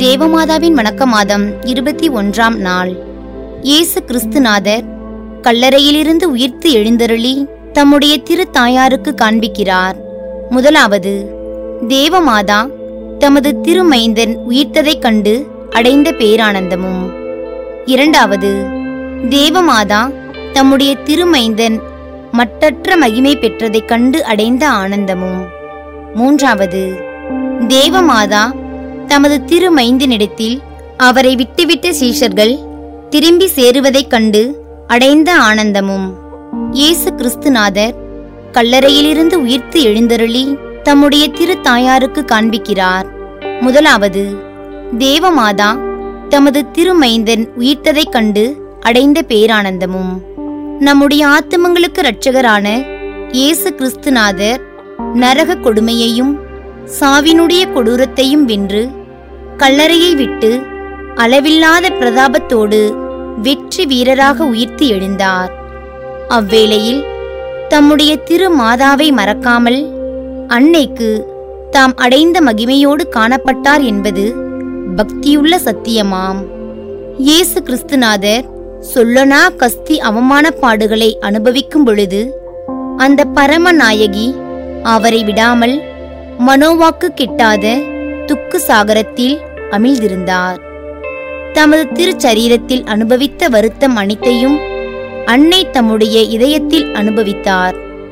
தேவமாதாவின் வணக்க மாதம் இருபத்தி ஒன்றாம் நாள் இயேசு கிறிஸ்துநாதர் கல்லறையிலிருந்து உயிர்த்து எழுந்தருளி தம்முடைய திரு தாயாருக்கு காண்பிக்கிறார் முதலாவது தேவமாதா தமது திருமைந்தன் உயிர்த்ததைக் கண்டு அடைந்த பேரானந்தமும் இரண்டாவது தேவமாதா தம்முடைய திருமைந்தன் மட்டற்ற மகிமை பெற்றதைக் கண்டு அடைந்த ஆனந்தமும் மூன்றாவது தேவமாதா தமது திருமைந்தனிடத்தில் அவரை விட்டுவிட்ட சீஷர்கள் திரும்பி சேருவதைக் கண்டு அடைந்த ஆனந்தமும் இயேசு கிறிஸ்துநாதர் கல்லறையிலிருந்து உயிர்த்து எழுந்தருளி தம்முடைய திரு தாயாருக்கு காண்பிக்கிறார் முதலாவது தேவமாதா தமது திருமைந்தன் உயிர்த்ததைக் கண்டு அடைந்த பேரானந்தமும் நம்முடைய ஆத்துமங்களுக்கு இரட்சகரான இயேசு கிறிஸ்துநாதர் நரக கொடுமையையும் சாவினுடைய கொடூரத்தையும் வென்று கல்லறையை விட்டு அளவில்லாத பிரதாபத்தோடு வெற்றி வீரராக உயிர்த்து எழுந்தார் அவ்வேளையில் தம்முடைய திரு மாதாவை மறக்காமல் அன்னைக்கு தாம் அடைந்த மகிமையோடு காணப்பட்டார் என்பது பக்தியுள்ள சத்தியமாம் இயேசு கிறிஸ்துநாதர் சொல்லனா கஸ்தி அவமான பாடுகளை அனுபவிக்கும் பொழுது அந்த பரமநாயகி அவரை விடாமல் மனோவாக்கு கிட்டாத துக்கு சாகரத்தில் அமிழ்ந்திருந்தார் தமது திருச்சரீரத்தில் அனுபவித்த வருத்தம் அனைத்தையும் அன்னை தம்முடைய இதயத்தில் அனுபவித்தார்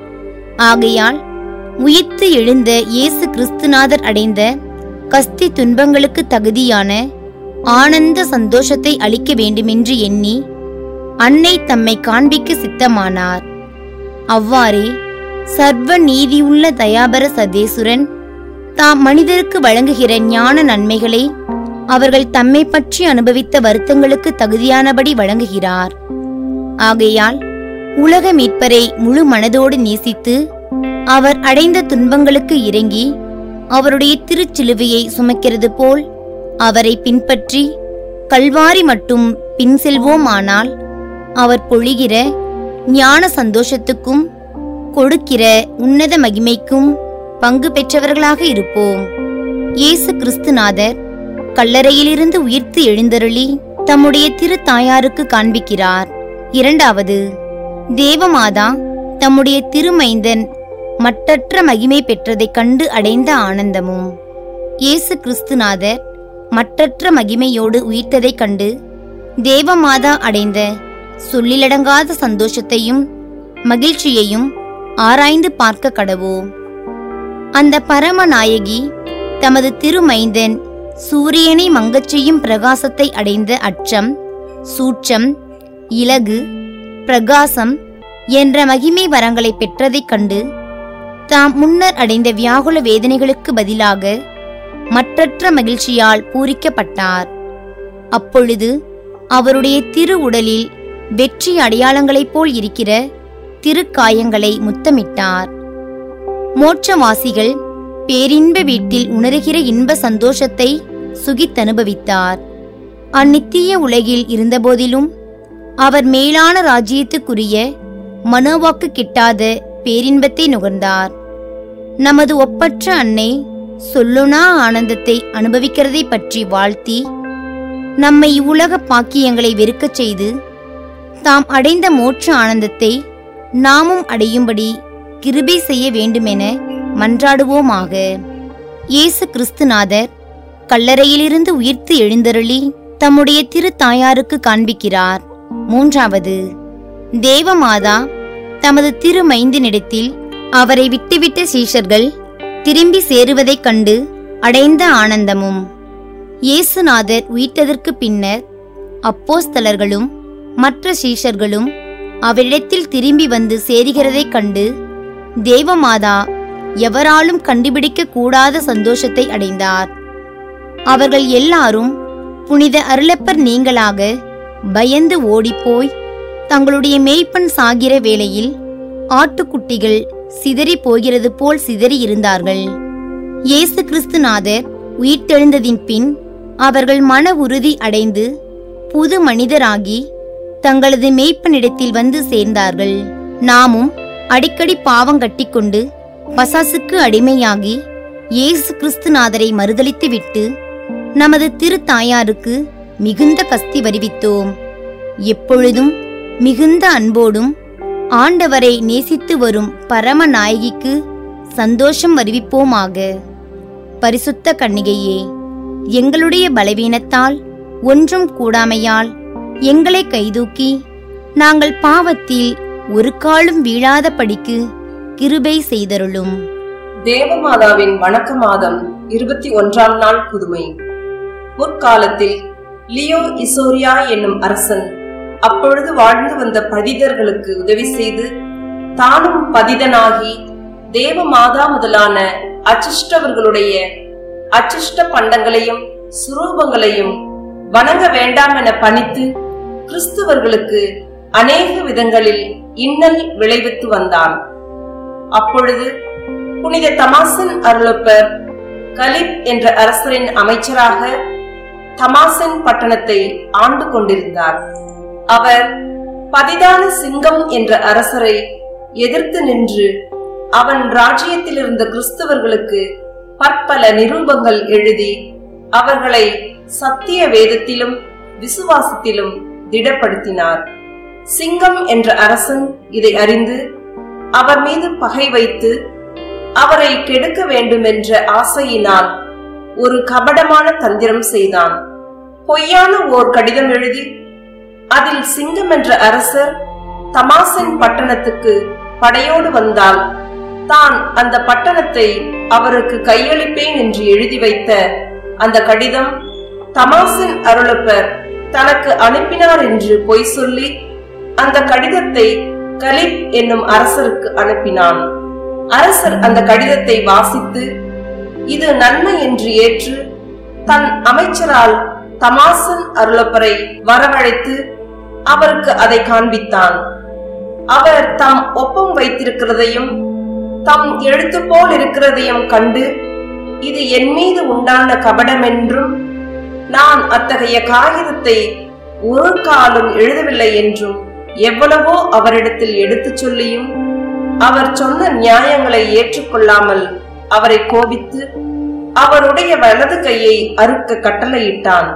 ஆகையால் உயிர்த்து எழுந்த இயேசு கிறிஸ்துநாதர் அடைந்த கஸ்தி துன்பங்களுக்கு தகுதியான ஆனந்த சந்தோஷத்தை அளிக்க வேண்டுமென்று எண்ணி அன்னை தம்மை காண்பிக்க சித்தமானார் அவ்வாறே சர்வ நீதியுள்ள தயாபர சதேசுரன் தாம் மனிதருக்கு வழங்குகிற ஞான நன்மைகளை அவர்கள் தம்மை பற்றி அனுபவித்த வருத்தங்களுக்கு தகுதியானபடி வழங்குகிறார் ஆகையால் உலக மீட்பரை முழு மனதோடு நேசித்து அவர் அடைந்த துன்பங்களுக்கு இறங்கி அவருடைய திருச்சிலுவையை சுமக்கிறது போல் அவரை பின்பற்றி கல்வாரி மட்டும் பின் செல்வோமானால் அவர் பொழிகிற ஞான சந்தோஷத்துக்கும் கொடுக்கிற உன்னத மகிமைக்கும் பங்கு பெற்றவர்களாக இருப்போம் இயேசு கிறிஸ்துநாதர் கல்லறையிலிருந்து உயிர்த்து எழுந்தருளி தம்முடைய திரு தாயாருக்கு காண்பிக்கிறார் இரண்டாவது தேவமாதா தம்முடைய திருமைந்தன் மட்டற்ற மகிமை பெற்றதைக் கண்டு அடைந்த ஆனந்தமும் இயேசு கிறிஸ்துநாதர் மட்டற்ற மகிமையோடு உயிர்த்ததைக் கண்டு தேவமாதா அடைந்த சொல்லிலடங்காத சந்தோஷத்தையும் மகிழ்ச்சியையும் ஆராய்ந்து பார்க்க கடவோம் அந்த பரமநாயகி தமது திருமைந்தன் சூரியனை மங்கச் செய்யும் பிரகாசத்தை அடைந்த அச்சம் சூட்சம் இலகு பிரகாசம் என்ற மகிமை வரங்களை பெற்றதைக் கண்டு தாம் முன்னர் அடைந்த வியாகுல வேதனைகளுக்கு பதிலாக மற்றற்ற மகிழ்ச்சியால் பூரிக்கப்பட்டார் அப்பொழுது அவருடைய திரு உடலில் வெற்றி அடையாளங்களைப் போல் இருக்கிற திருக்காயங்களை முத்தமிட்டார் மோட்சவாசிகள் பேரின்ப வீட்டில் உணருகிற இன்ப சந்தோஷத்தை சுகித்தனுபவித்தார் அந்நித்திய உலகில் இருந்தபோதிலும் அவர் மேலான ராஜ்யத்துக்குரிய மனோவாக்கு கிட்டாத பேரின்பத்தை நுகர்ந்தார் நமது ஒப்பற்ற அன்னை சொல்லுனா ஆனந்தத்தை அனுபவிக்கிறதை பற்றி வாழ்த்தி நம்மை இவ்வுலக பாக்கியங்களை வெறுக்கச் செய்து தாம் அடைந்த மோட்ச ஆனந்தத்தை நாமும் அடையும்படி கிருபை செய்ய வேண்டுமென மன்றாடுவோமாக இயேசு கிறிஸ்துநாதர் கல்லறையிலிருந்து உயிர்த்து எழுந்தருளி தம்முடைய திரு தாயாருக்கு காண்பிக்கிறார் மூன்றாவது தேவமாதா தமது திருமைந்தனிடத்தில் அவரை விட்டுவிட்ட சீஷர்கள் திரும்பி சேருவதைக் கண்டு அடைந்த ஆனந்தமும் இயேசுநாதர் உயிர்த்ததற்கு பின்னர் அப்போஸ்தலர்களும் மற்ற சீஷர்களும் அவரிடத்தில் திரும்பி வந்து சேருகிறதைக் கண்டு தேவமாதா எவராலும் கண்டுபிடிக்க கூடாத சந்தோஷத்தை அடைந்தார் அவர்கள் எல்லாரும் புனித அருளப்பர் நீங்களாக பயந்து ஓடிப்போய் தங்களுடைய மேய்ப்பன் சாகிற வேளையில் ஆட்டுக்குட்டிகள் சிதறி போகிறது போல் சிதறி இருந்தார்கள் இயேசு கிறிஸ்துநாதர் உயிர்த்தெழுந்ததின் பின் அவர்கள் மன உறுதி அடைந்து புது மனிதராகி தங்களது மேய்ப்பனிடத்தில் வந்து சேர்ந்தார்கள் நாமும் அடிக்கடி பாவம் கட்டிக்கொண்டு பசாசுக்கு அடிமையாகி இயேசு கிறிஸ்துநாதரை மறுதலித்து விட்டு நமது திருத்தாயாருக்கு மிகுந்த கஸ்தி வருவித்தோம் எப்பொழுதும் மிகுந்த அன்போடும் ஆண்டவரை நேசித்து வரும் பரம நாயகிக்கு சந்தோஷம் வருவிப்போமாக பரிசுத்த கன்னிகையே எங்களுடைய பலவீனத்தால் ஒன்றும் கூடாமையால் எங்களை கைதூக்கி நாங்கள் பாவத்தில் ஒரு காலும் வீழாதபடிக்கு கிருபை செய்தருளும் தேவமாதாவின் வணக்க மாதம் இருபத்தி ஒன்றாம் நாள் புதுமை முற்காலத்தில் லியோ இசோரியா என்னும் அரசன் அப்பொழுது வாழ்ந்து வந்த பதிதர்களுக்கு உதவி செய்து தானும் பதிதனாகி தேவமாதா முதலான அச்சிஷ்டவர்களுடைய அச்சிஷ்ட பண்டங்களையும் சுரூபங்களையும் வணங்க வேண்டாம் என பணித்து கிறிஸ்துவர்களுக்கு அநேக விதங்களில் இன்னல் விளைவித்து வந்தான் அப்பொழுது புனித தமாசன் அருளப்பர் கலிப் என்ற அரசரின் அமைச்சராக தமாசன் பட்டணத்தை ஆண்டு கொண்டிருந்தார் அவர் பதிதான சிங்கம் என்ற அரசரை எதிர்த்து நின்று அவன் ராஜ்யத்தில் இருந்த கிறிஸ்தவர்களுக்கு பற்பல நிரூபங்கள் எழுதி அவர்களை சத்திய வேதத்திலும் விசுவாசத்திலும் திடப்படுத்தினார் சிங்கம் என்ற அரசன் இதை அறிந்து அவர் மீது பகை வைத்து அவரை கெடுக்க வேண்டும் என்ற ஆசையினால் ஒரு கபடமான தந்திரம் செய்தான் பொய்யான ஓர் கடிதம் எழுதி அதில் சிங்கம் என்ற அரசர் தமாசன் பட்டணத்துக்கு படையோடு வந்தால் தான் அந்த பட்டணத்தை அவருக்கு கையளிப்பேன் என்று எழுதி வைத்த அந்த கடிதம் தமாசன் அருளப்பர் தனக்கு அனுப்பினார் என்று பொய் சொல்லி அந்த கடிதத்தை கலிப் என்னும் அரசருக்கு அனுப்பினான் அரசர் அந்த கடிதத்தை வாசித்து இது நன்மை என்று ஏற்று தன் அமைச்சரால் தமாசன் அருளப்பரை வரவழைத்து அவருக்கு அதை காண்பித்தான் அவர் தாம் ஒப்பம் வைத்திருக்கிறதையும் தம் எழுத்து போல் இருக்கிறதையும் கண்டு இது என் மீது உண்டான கபடம் என்றும் நான் அத்தகைய காகிதத்தை ஒரு காலம் எழுதவில்லை என்றும் எவ்வளவோ அவரிடத்தில் எடுத்துச் சொல்லியும் அவர் சொன்ன நியாயங்களை ஏற்றுக்கொள்ளாமல் அவரை கோபித்து அவருடைய வலது கையை அறுக்க கட்டளையிட்டான்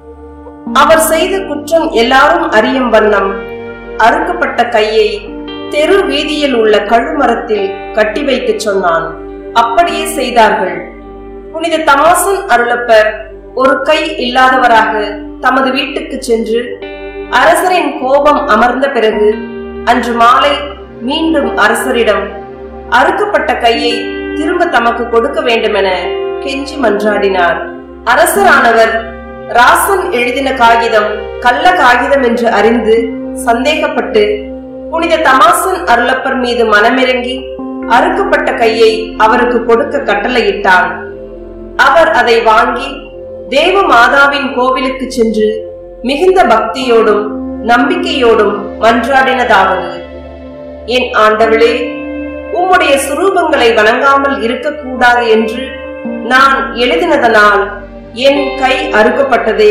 அவர் செய்த குற்றம் எல்லாரும் அறியும் வண்ணம் அறுக்கப்பட்ட கையை தெரு வீதியில் உள்ள கழுமரத்தில் கட்டி வைக்க சொன்னான் அப்படியே செய்தார்கள் புனித தமாசன் அருளப்பர் ஒரு கை இல்லாதவராக தமது வீட்டுக்கு சென்று அரசரின் கோபம் அமர்ந்த பிறகு அன்று மாலை மீண்டும் அரசரிடம் அறுக்கப்பட்ட கையை திரும்ப தமக்கு கொடுக்க வேண்டுமென கெஞ்சி மன்றாடினார் அரசரானவர் ராசன் எழுதின காகிதம் கள்ள காகிதம் என்று அறிந்து சந்தேகப்பட்டு புனித தமாசன் அருளப்பர் மீது மனமிறங்கி அறுக்கப்பட்ட கையை அவருக்கு கொடுக்க கட்டளையிட்டான் அவர் அதை வாங்கி தேவ மாதாவின் கோவிலுக்கு சென்று மிகுந்த பக்தியோடும் நம்பிக்கையோடும் மன்றாடினதாவது என் ஆண்டவளே உம்முடைய சுரூபங்களை வணங்காமல் இருக்கக்கூடாது என்று நான் எழுதினதனால் என் கை அறுக்கப்பட்டதே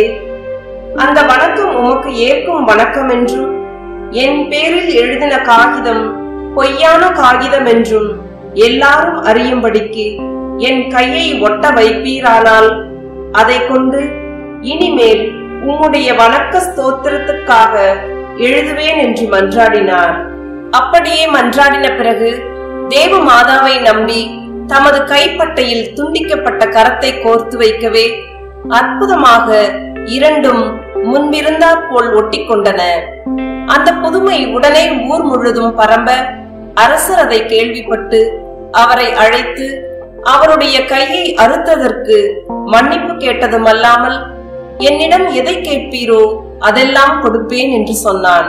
அந்த வணக்கம் உமக்கு ஏற்கும் வணக்கம் என்றும் என் பேரில் எழுதின காகிதம் பொய்யான காகிதம் என்றும் எல்லாரும் அறியும்படிக்கு என் கையை ஒட்ட வைப்பீரானால் அதை கொண்டு இனிமேல் உம்முடைய வணக்க ஸ்தோத்திரத்துக்காக எழுதுவேன் என்று மன்றாடினார் அப்படியே மன்றாடின பிறகு தேவ மாதாவை நம்பி தமது கைப்பட்டையில் துண்டிக்கப்பட்ட கரத்தை கோர்த்து வைக்கவே அற்புதமாக இரண்டும் முன்பிருந்தாற் போல் ஒட்டிக்கொண்டன அந்த புதுமை உடனே ஊர் முழுதும் பரம்ப அரசர் அதை கேள்விப்பட்டு அவரை அழைத்து அவருடைய கையை அறுத்ததற்கு மன்னிப்பு கேட்டதும் அல்லாமல் என்னிடம் எதை கேட்பீரோ அதெல்லாம் கொடுப்பேன் என்று சொன்னான்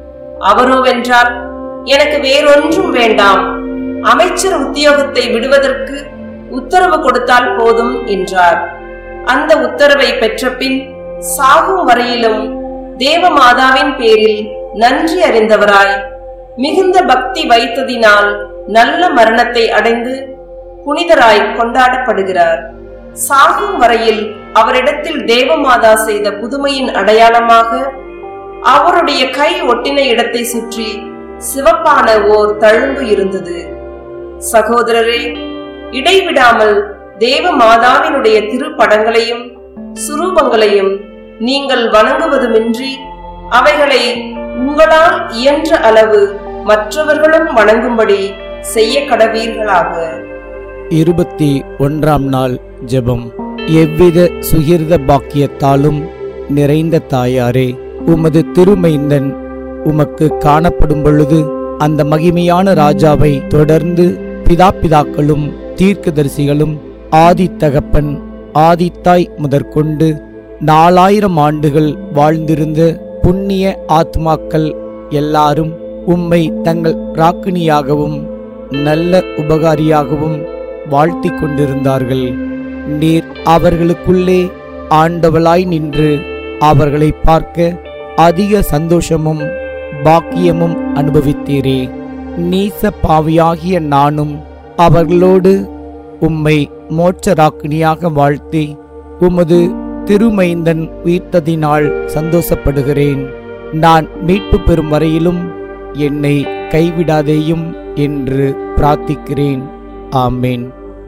அவரோ வென்றால் எனக்கு வேறொன்றும் வேண்டாம் அமைச்சர் உத்தியோகத்தை விடுவதற்கு உத்தரவு கொடுத்தால் போதும் என்றார் அந்த உத்தரவை பெற்ற பின் சாகும் வரையிலும் தேவமாதாவின் பேரில் நன்றி அறிந்தவராய் மிகுந்த பக்தி வைத்ததினால் நல்ல மரணத்தை அடைந்து புனிதராய் கொண்டாடப்படுகிறார் சாகும் வரையில் அவரிடத்தில் தேவமாதா செய்த புதுமையின் அடையாளமாக அவருடைய கை ஒட்டின இடத்தை சுற்றி சிவப்பான ஓர் தழும்பு இருந்தது சகோதரரே இடைவிடாமல் தேவ மாதாவினுடைய திருப்படங்களையும் சுரூபங்களையும் நீங்கள் வணங்குவதுமின்றி அவைகளை உங்களால் இயன்ற அளவு மற்றவர்களும் வணங்கும்படி செய்ய கடவீர்களாக இருபத்தி ஒன்றாம் நாள் ஜெபம் எவ்வித சுகிர்த பாக்கியத்தாலும் நிறைந்த தாயாரே உமது திருமைந்தன் உமக்கு காணப்படும் பொழுது அந்த மகிமையான ராஜாவை தொடர்ந்து பிதாப்பிதாக்களும் தீர்க்கதரிசிகளும் ஆதி தகப்பன் ஆதித்தாய் முதற்கொண்டு நாலாயிரம் ஆண்டுகள் வாழ்ந்திருந்த புண்ணிய ஆத்மாக்கள் எல்லாரும் உம்மை தங்கள் ராக்கினியாகவும் நல்ல உபகாரியாகவும் வாழ்த்திக் கொண்டிருந்தார்கள் நீர் அவர்களுக்குள்ளே ஆண்டவளாய் நின்று அவர்களை பார்க்க அதிக சந்தோஷமும் பாக்கியமும் அனுபவித்தீரே நீச பாவியாகிய நானும் அவர்களோடு உம்மை மோட்சராக்கினியாக வாழ்த்தி உமது திருமைந்தன் உயிர்த்ததினால் சந்தோஷப்படுகிறேன் நான் மீட்பு பெறும் வரையிலும் என்னை கைவிடாதேயும் என்று பிரார்த்திக்கிறேன் ஆமேன்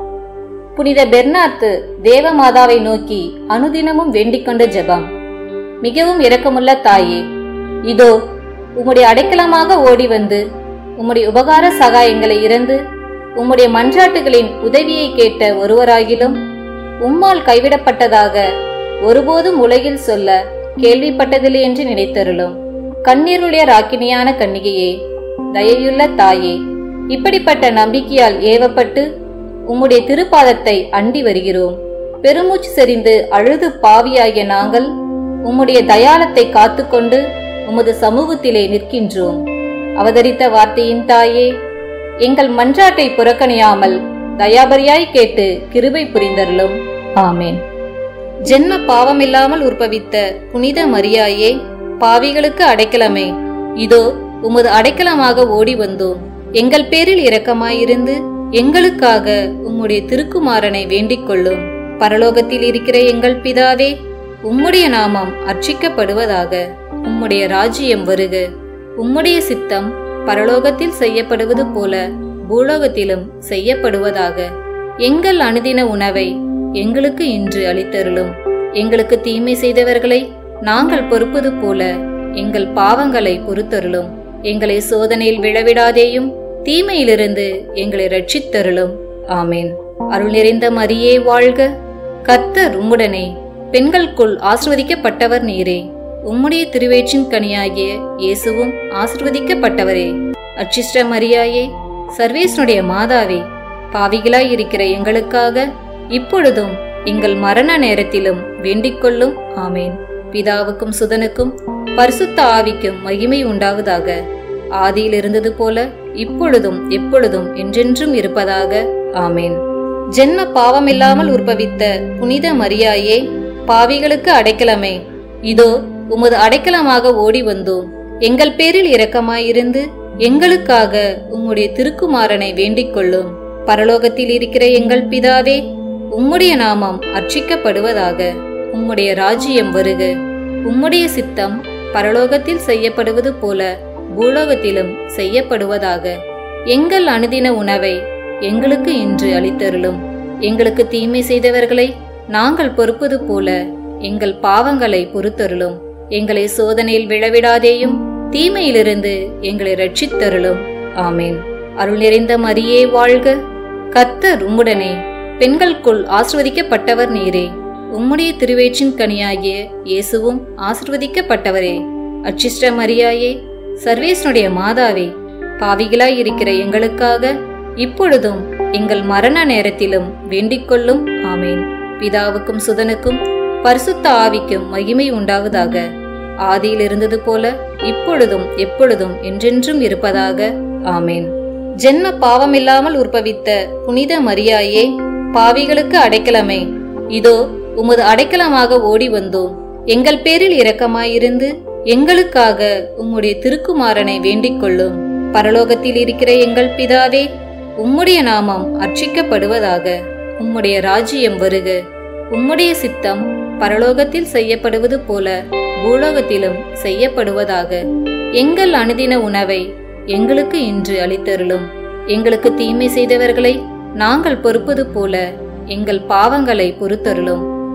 புனித பெர்னாத்து தேவமாதாவை நோக்கி அனுதினமும் வேண்டிக் கொண்ட ஜெபம் மிகவும் இரக்கமுள்ள தாயே இதோ உம்முடைய அடைக்கலமாக ஓடி வந்து உம்முடைய உபகார சகாயங்களை இறந்து உம்முடைய மன்றாட்டுகளின் உதவியை கேட்ட ஒருவராகிலும் உம்மால் கைவிடப்பட்டதாக ஒருபோதும் உலகில் சொல்ல கேள்விப்பட்டதில்லை என்று நினைத்தருளும் கண்ணீருடைய ராக்கினியான கன்னிகையே தயையுள்ள தாயே இப்படிப்பட்ட நம்பிக்கையால் ஏவப்பட்டு உம்முடைய திருப்பாதத்தை அண்டி வருகிறோம் பெருமூச்சு செறிந்து அழுது பாவியாகிய நாங்கள் உம்முடைய தயாளத்தை காத்துக்கொண்டு உமது சமூகத்திலே நிற்கின்றோம் அவதரித்த வார்த்தையின் தாயே எங்கள் மன்றாட்டை புறக்கணியாமல் தயாபரியாய் கேட்டு கிருபை புரிந்தருளும் ஆமேன் ஜென்ம பாவமில்லாமல் உற்பவித்த புனித மரியாயே பாவிகளுக்கு அடைக்கலமே இதோ உமது அடைக்கலமாக ஓடி வந்தோம் எங்கள் பேரில் இரக்கமாயிருந்து எங்களுக்காக உம்முடைய திருக்குமாரனை வேண்டிக் கொள்ளும் பரலோகத்தில் இருக்கிற எங்கள் பிதாவே உம்முடைய நாமம் அர்ச்சிக்கப்படுவதாக உம்முடைய ராஜ்யம் வருக உம்முடைய சித்தம் பரலோகத்தில் செய்யப்படுவது போல பூலோகத்திலும் செய்யப்படுவதாக எங்கள் அனுதின உணவை எங்களுக்கு இன்று அளித்தருளும் எங்களுக்கு தீமை செய்தவர்களை நாங்கள் பொறுப்பது போல எங்கள் பாவங்களை பொறுத்தருளும் எங்களை சோதனையில் விழவிடாதேயும் தீமையிலிருந்து எங்களை ரட்சித்தருளும் ஆமேன் அருள் நிறைந்த மரியே வாழ்க கர்த்தர் உம்முடனே பெண்களுக்குள் ஆசிர்வதிக்கப்பட்டவர் நீரே உம்முடைய திருவேற்றின் கனியாகிய இயேசுவும் ஆசிர்வதிக்கப்பட்டவரே அச்சிஷ்ட மரியாயே சர்வேசனுடைய மாதாவே பாவிகளாய் இருக்கிற எங்களுக்காக இப்பொழுதும் எங்கள் மரண நேரத்திலும் வேண்டிக் கொள்ளும் ஆமேன் பிதாவுக்கும் சுதனுக்கும் பரிசுத்த ஆவிக்கும் மகிமை உண்டாவதாக ஆதியில் இருந்தது போல இப்பொழுதும் எப்பொழுதும் என்றென்றும் இருப்பதாக ஆமேன் ஜென்ம பாவமில்லாமல் உற்பவித்த புனித மரியாயே பாவிகளுக்கு அடைக்கலமே இதோ உமது அடைக்கலமாக ஓடி வந்தோம் எங்கள் பேரில் இரக்கமாயிருந்து எங்களுக்காக உம்முடைய திருக்குமாரனை வேண்டிக் கொள்ளும் பரலோகத்தில் இருக்கிற எங்கள் பிதாவே உம்முடைய நாமம் அர்ச்சிக்கப்படுவதாக உம்முடைய ராஜ்யம் வருக உம்முடைய சித்தம் பரலோகத்தில் செய்யப்படுவது போல பூலோகத்திலும் செய்யப்படுவதாக எங்கள் அனுதின உணவை எங்களுக்கு இன்று அளித்தருளும் எங்களுக்கு தீமை செய்தவர்களை நாங்கள் பொறுப்பது போல எங்கள் பாவங்களை பொறுத்தருளும் எங்களை சோதனையில் விழவிடாதேயும் தீமையிலிருந்து எங்களை ரட்சித்தருளும் ஆமேன் அருள் நிறைந்த மரியே வாழ்க கர்த்தர் உம்முடனே பெண்களுக்குள் ஆசிர்வதிக்கப்பட்டவர் நீரே உம்முடைய திருவேற்றின் கனியாகிய இயேசுவும் ஆசிர்வதிக்கப்பட்டவரே அச்சிஷ்ட மரியாயே சர்வேசனுடைய மாதாவே பாவிகளாய் இருக்கிற எங்களுக்காக இப்பொழுதும் எங்கள் மரண நேரத்திலும் வேண்டிக் கொள்ளும் ஆமேன் பிதாவுக்கும் சுதனுக்கும் பரிசுத்த ஆவிக்கும் மகிமை உண்டாவதாக ஆதியில் இருந்தது போல இப்பொழுதும் எப்பொழுதும் என்றென்றும் இருப்பதாக ஆமேன் ஜென்ம பாவமில்லாமல் உற்பவித்த புனித மரியாயே பாவிகளுக்கு அடைக்கலமே இதோ உமது அடைக்கலமாக ஓடி வந்தோம் எங்கள் பேரில் இரக்கமாயிருந்து எங்களுக்காக உம்முடைய திருக்குமாரனை வேண்டிக் கொள்ளும் பரலோகத்தில் இருக்கிற எங்கள் பிதாவே உம்முடைய நாமம் அர்ச்சிக்கப்படுவதாக உம்முடைய ராஜ்யம் வருக உம்முடைய சித்தம் பரலோகத்தில் செய்யப்படுவது போல பூலோகத்திலும் செய்யப்படுவதாக எங்கள் அனுதின உணவை எங்களுக்கு இன்று அளித்தருளும் எங்களுக்கு தீமை செய்தவர்களை நாங்கள் பொறுப்பது போல எங்கள் பாவங்களை பொறுத்தருளும்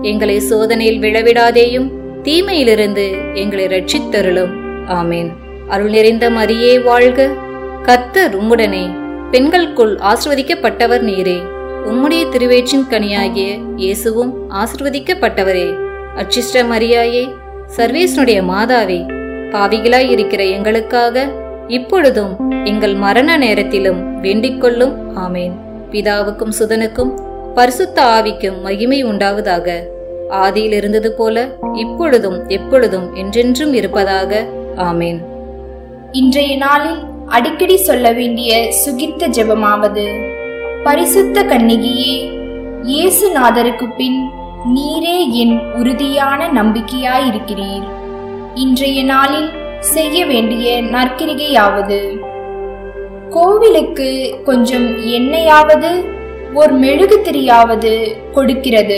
எங்களை சோதனையில் விழவிடாதேயும் தீமையிலிருந்து எங்களை ரட்சித்தருளும் ஆமேன் அருள் நிறைந்த மரியே வாழ்க கர்த்தர் உம்முடனே பெண்களுக்குள் ஆசிர்வதிக்கப்பட்டவர் நீரே உம்முடைய திருவேற்றின் கனியாகிய இயேசுவும் ஆசிர்வதிக்கப்பட்டவரே அச்சிஷ்ட மரியாயே சர்வேசனுடைய மாதாவே பாவிகளாய் இருக்கிற எங்களுக்காக இப்பொழுதும் எங்கள் மரண நேரத்திலும் வேண்டிக் கொள்ளும் ஆமேன் பிதாவுக்கும் சுதனுக்கும் பரிசுத்த ஆவிக்கும் மகிமை உண்டாவதாக ஆதியில் இருந்தது போல இப்பொழுதும் எப்பொழுதும் என்றென்றும் இருப்பதாக ஆமேன் இன்றைய நாளில் அடிக்கடி சொல்ல வேண்டிய சுகித்த ஜெபமாவது பரிசுத்த கன்னிகையே இயேசுநாதருக்கு பின் நீரே என் உறுதியான நம்பிக்கையாயிருக்கிறீர் இன்றைய நாளில் செய்ய வேண்டிய நற்கிரிகையாவது கோவிலுக்கு கொஞ்சம் எண்ணெயாவது ஒரு மெழுகுதிரியாவது கொடுக்கிறது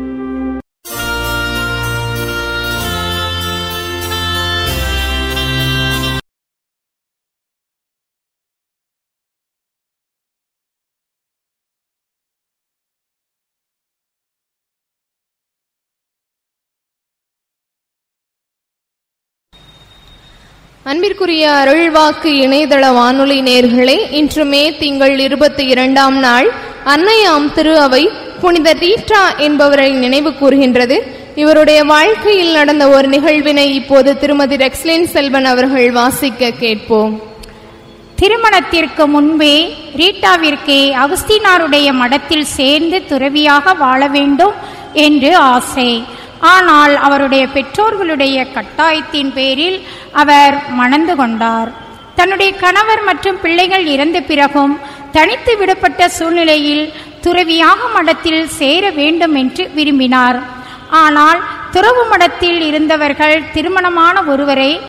அன்பிற்குரிய அருள்வாக்கு இணையதள வானொலி நேர்களே இன்று மே திங்கள் இருபத்தி இரண்டாம் நாள் அன்னையாம் திரு அவை புனித ரீட்டா என்பவரை நினைவு கூறுகின்றது இவருடைய வாழ்க்கையில் நடந்த ஒரு நிகழ்வினை இப்போது திருமதி ரெக்ஸ்லின் செல்வன் அவர்கள் வாசிக்க கேட்போம் திருமணத்திற்கு முன்பே ரீட்டாவிற்கு அகஸ்தீனாருடைய மடத்தில் சேர்ந்து துறவியாக வாழ வேண்டும் என்று ஆசை ஆனால் அவருடைய பெற்றோர்களுடைய கட்டாயத்தின் பேரில் அவர் மணந்து கொண்டார் தன்னுடைய கணவர் மற்றும் பிள்ளைகள் இறந்த பிறகும் தனித்து விடப்பட்ட சூழ்நிலையில் துறவியாக மடத்தில் சேர வேண்டும் என்று விரும்பினார் ஆனால் துறவு மடத்தில் இருந்தவர்கள் திருமணமான ஒருவரை